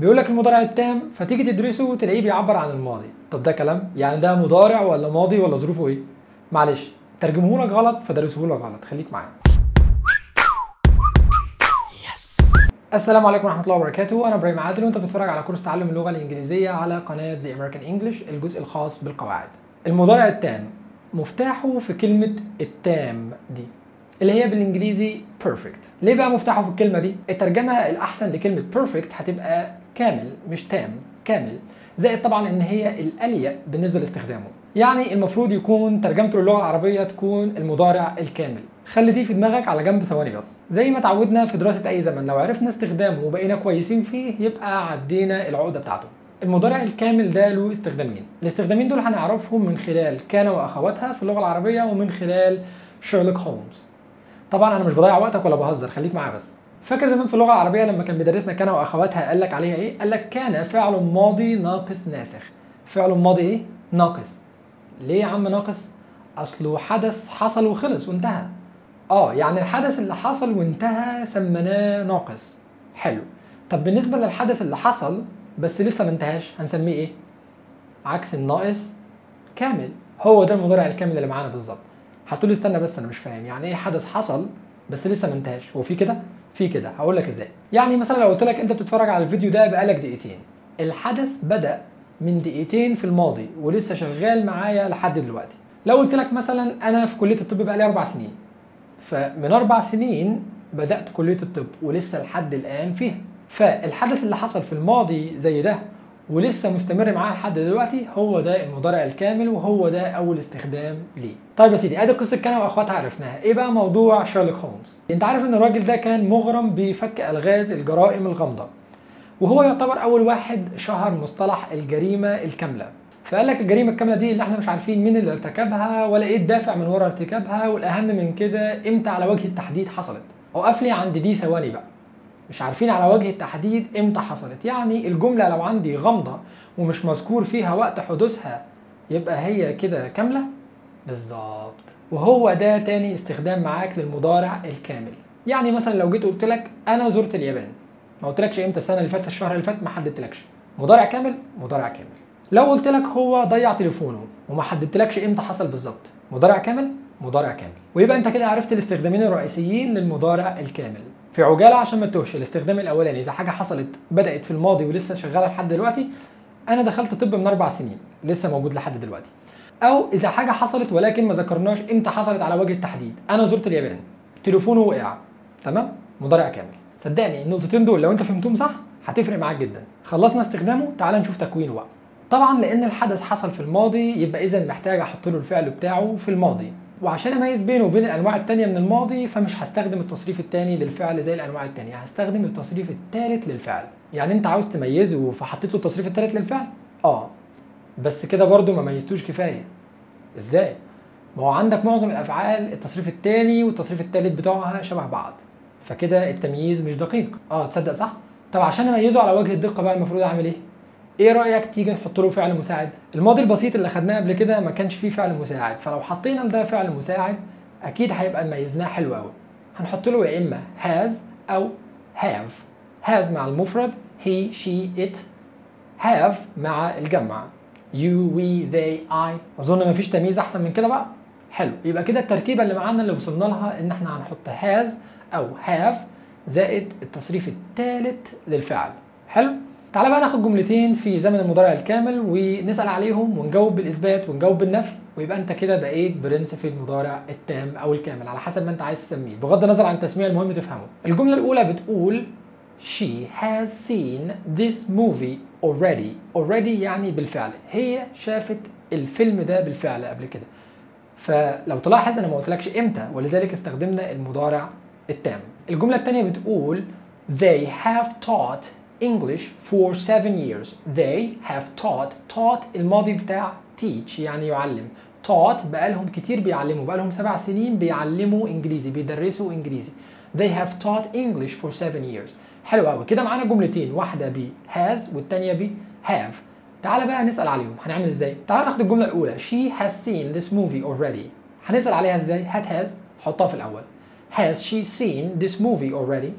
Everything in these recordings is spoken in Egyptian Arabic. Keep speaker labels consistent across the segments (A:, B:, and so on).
A: بيقول لك المضارع التام فتيجي تدرسه وتلاقيه بيعبر عن الماضي طب ده كلام يعني ده مضارع ولا ماضي ولا ظروفه ايه معلش ترجمه لك غلط فدرسه لك غلط خليك معايا السلام عليكم ورحمه الله وبركاته انا ابراهيم عادل وانت بتتفرج على كورس تعلم اللغه الانجليزيه على قناه The American English الجزء الخاص بالقواعد المضارع التام مفتاحه في كلمه التام دي اللي هي بالانجليزي perfect ليه بقى مفتاحه في الكلمه دي الترجمه الاحسن لكلمه perfect هتبقى كامل مش تام كامل زائد طبعا ان هي الاليق بالنسبه لاستخدامه يعني المفروض يكون ترجمته للغه العربيه تكون المضارع الكامل خلي دي في دماغك على جنب ثواني بس زي ما اتعودنا في دراسه اي زمن لو عرفنا استخدامه وبقينا كويسين فيه يبقى عدينا العقده بتاعته المضارع الكامل ده له استخدامين الاستخدامين دول هنعرفهم من خلال كان واخواتها في اللغه العربيه ومن خلال شيرلوك هولمز طبعا انا مش بضيع وقتك ولا بهزر خليك معايا بس فاكر زمان في اللغه العربيه لما كان بيدرسنا كان واخواتها قال لك عليها ايه قال لك كان فعل ماضي ناقص ناسخ فعل ماضي ايه ناقص ليه يا عم ناقص اصله حدث حصل وخلص وانتهى اه يعني الحدث اللي حصل وانتهى سميناه ناقص حلو طب بالنسبه للحدث اللي حصل بس لسه ما انتهاش هنسميه ايه عكس الناقص كامل هو ده المضارع الكامل اللي معانا بالظبط هتقولي استنى بس انا مش فاهم يعني ايه حدث حصل بس لسه ما انتهاش هو في كده في كده هقول لك ازاي يعني مثلا لو قلت لك انت بتتفرج على الفيديو ده بقالك دقيقتين الحدث بدا من دقيقتين في الماضي ولسه شغال معايا لحد دلوقتي لو قلت لك مثلا انا في كليه الطب بقالي اربع سنين فمن اربع سنين بدات كليه الطب ولسه لحد الان فيها فالحدث اللي حصل في الماضي زي ده ولسه مستمر معاه لحد دلوقتي هو ده المضارع الكامل وهو ده اول استخدام ليه. طيب يا سيدي ادي قصه كان واخواتها عرفناها، ايه بقى موضوع شيرلوك هولمز؟ انت عارف ان الراجل ده كان مغرم بفك الغاز الجرائم الغامضه. وهو يعتبر اول واحد شهر مصطلح الجريمه الكامله. فقال لك الجريمه الكامله دي اللي احنا مش عارفين مين اللي ارتكبها ولا ايه الدافع من وراء ارتكابها والاهم من كده امتى على وجه التحديد حصلت. اقف لي عند دي ثواني بقى. مش عارفين على وجه التحديد امتى حصلت يعني الجمله لو عندي غامضه ومش مذكور فيها وقت حدوثها يبقى هي كده كامله بالظبط وهو ده تاني استخدام معاك للمضارع الكامل يعني مثلا لو جيت قلت لك انا زرت اليابان ما قلتلكش امتى السنه اللي فاتت الشهر اللي فات ما حددتلكش مضارع كامل مضارع كامل لو قلت لك هو ضيع تليفونه وما حددتلكش امتى حصل بالظبط مضارع كامل مضارع كامل ويبقى انت كده عرفت الاستخدامين الرئيسيين للمضارع الكامل في عجاله عشان ما تتوهش الاستخدام الاولاني اذا حاجه حصلت بدات في الماضي ولسه شغاله لحد دلوقتي انا دخلت طب من اربع سنين لسه موجود لحد دلوقتي او اذا حاجه حصلت ولكن ما ذكرناش امتى حصلت على وجه التحديد انا زرت اليابان تليفونه وقع تمام مضارع كامل صدقني النقطتين دول لو انت فهمتهم صح هتفرق معاك جدا خلصنا استخدامه تعال نشوف تكوينه بقى طبعا لان الحدث حصل في الماضي يبقى اذا محتاج احط له الفعل بتاعه في الماضي وعشان اميز بينه وبين الانواع التانية من الماضي فمش هستخدم التصريف التاني للفعل زي الانواع التانية هستخدم التصريف التالت للفعل يعني انت عاوز تميزه فحطيت له التصريف التالت للفعل اه بس كده برضو ما ميزتوش كفايه ازاي ما هو عندك معظم الافعال التصريف التاني والتصريف التالت بتوعها شبه بعض فكده التمييز مش دقيق اه تصدق صح طب عشان اميزه على وجه الدقه بقى المفروض اعمل ايه ايه رايك تيجي نحط له فعل مساعد الماضي البسيط اللي خدناه قبل كده ما كانش فيه فعل مساعد فلو حطينا لده فعل مساعد اكيد هيبقى ميزناه حلو قوي هنحط له يا اما has او have has مع المفرد he she it have مع الجمع you we they I اظن مفيش تمييز احسن من كده بقى حلو يبقى كده التركيبه اللي معانا اللي وصلنا لها ان احنا هنحط has او have زائد التصريف الثالث للفعل حلو تعالى بقى ناخد جملتين في زمن المضارع الكامل ونسال عليهم ونجاوب بالاثبات ونجاوب بالنفي ويبقى انت كده بقيت برنس في المضارع التام او الكامل على حسب ما انت عايز تسميه بغض النظر عن التسميه المهم تفهمه الجمله الاولى بتقول she has seen this movie already already يعني بالفعل هي شافت الفيلم ده بالفعل قبل كده فلو تلاحظ انا ما قلتلكش امتى ولذلك استخدمنا المضارع التام الجمله الثانيه بتقول they have taught English for seven years. They have taught taught الماضي بتاع teach يعني يعلم. taught بقالهم كتير بيعلموا بقالهم سبع سنين بيعلموا انجليزي بيدرسوا انجليزي. They have taught English for seven years. حلو قوي كده معانا جملتين واحده ب has والتانيه ب have. تعالى بقى نسال عليهم هنعمل ازاي؟ تعالى ناخد الجمله الاولى she has seen this movie already. هنسال عليها ازاي؟ هات has حطها في الاول. Has she seen this movie already?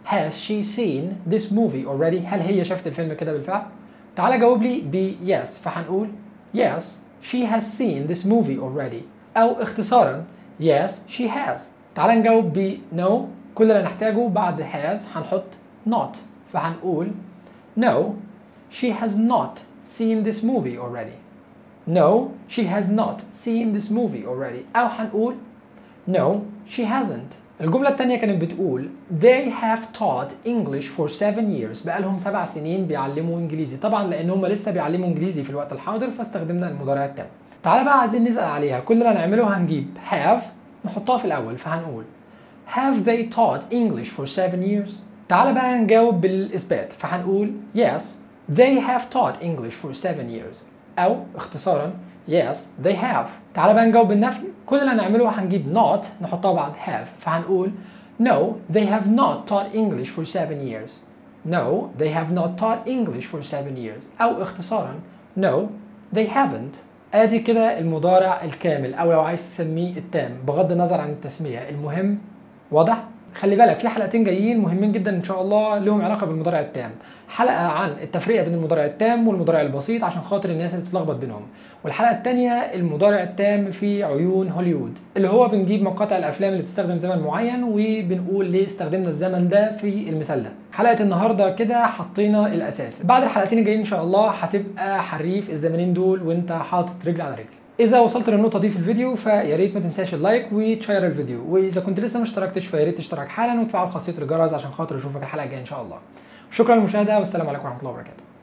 A: has she seen this movie already هل هي شافت الفيلم كده بالفعل تعال جاوب لي ب yes فهنقول yes she has seen this movie already او اختصارا yes she has تعال نجاوب ب no كل اللي هنحتاجه بعد has هنحط not فهنقول no she has not seen this movie already no she has not seen this movie already او هنقول no she hasn't الجملة التانية كانت بتقول They have taught English for seven years بقالهم سبع سنين بيعلموا انجليزي طبعا لان هم لسه بيعلموا انجليزي في الوقت الحاضر فاستخدمنا المضارع التام تعالى بقى عايزين نسأل عليها كل اللي هنعمله هنجيب have نحطها في الأول فهنقول Have they taught English for seven years؟ تعالى بقى نجاوب بالإثبات فهنقول Yes they have taught English for seven years أو اختصارا Yes they have تعالى بقى نجاوب بالنفي كل اللي هنعمله هنجيب not نحطها بعد have فهنقول No they have not taught English for seven years No they have not taught English for seven years أو اختصارا No they haven't ادي كده المضارع الكامل او لو عايز تسميه التام بغض النظر عن التسميه المهم واضح خلي بالك في حلقتين جايين مهمين جدا ان شاء الله لهم علاقه بالمضارع التام حلقه عن التفرقه بين المضارع التام والمضارع البسيط عشان خاطر الناس اللي بتتلخبط بينهم والحلقه الثانيه المضارع التام في عيون هوليوود اللي هو بنجيب مقاطع الافلام اللي بتستخدم زمن معين وبنقول ليه استخدمنا الزمن ده في المثال ده حلقه النهارده كده حطينا الاساس بعد الحلقتين الجايين ان شاء الله هتبقى حريف الزمنين دول وانت حاطط رجل على رجل اذا وصلت للنقطه دي في الفيديو فيا ريت ما تنساش اللايك وتشير الفيديو واذا كنت لسه ما اشتركتش فيا ريت تشترك حالا وتفعل خاصيه الجرس عشان خاطر اشوفك الحلقه الجايه ان شاء الله شكرا للمشاهده والسلام عليكم ورحمه الله وبركاته